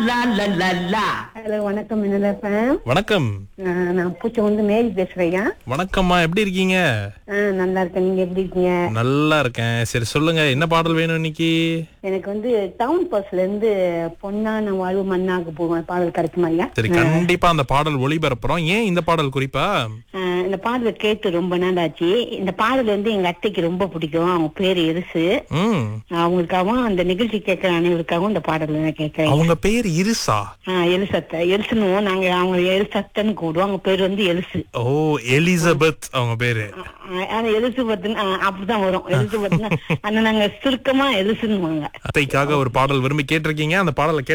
லா லா லா லா hello வணக்கம் என்ன வணக்கம் நான் பூச்சி வந்து மேரி பேசுறேங்க வணக்கம்மா எப்படி இருக்கீங்க ஆ, நல்லா இருக்கேன் நீங்க எப்படி இருக்கீங்க நல்லா இருக்கேன் சரி சொல்லுங்க என்ன பாடல் வேணும் இன்னைக்கு எனக்கு வந்து டவுன் பஸ்ல இருந்து பொன்னான வாழ்வு மண்ணாக போவேன் பாடல் கிடைக்குமா ஐயா சரி கண்டிப்பா அந்த பாடல் ஒளிபரப்புறோம் ஏன் இந்த பாடல் குறிப்பா ஆ, இந்த பாடலை கேட்டு ரொம்ப நாள் ஆச்சு இந்த பாடல் வந்து எங்க அத்தைக்கு ரொம்ப பிடிக்கும் அவங்க பேரு எருசு ம் அவங்களுக்காகவும் அந்த நிகழ்ச்சி கேட்கிற அனைவருக்காகவும் இந்த பாடல் நான் கேட்கிறேன் அவங்க பேர் இருசா ஆஹ் எலிசத்தை எலிசுன்னுவோம் நாங்க அவங்க எலிசத்தன்னு கூடுவோம் அவங்க பேர் வந்து எலிசு ஓ எலிசபெத் அவங்க பேரு ஆஹ் ஆனா எலிசபெத் அப்படிதான் வரும் எலிசபெத்னா ஆனா நாங்க சுருக்கமா எலிசுன்னுவாங்க அத்தைக்காக ஒரு பாடல் விரும்பி கேட்டிருக்கீங்க அந்த பாடலை கேட்டு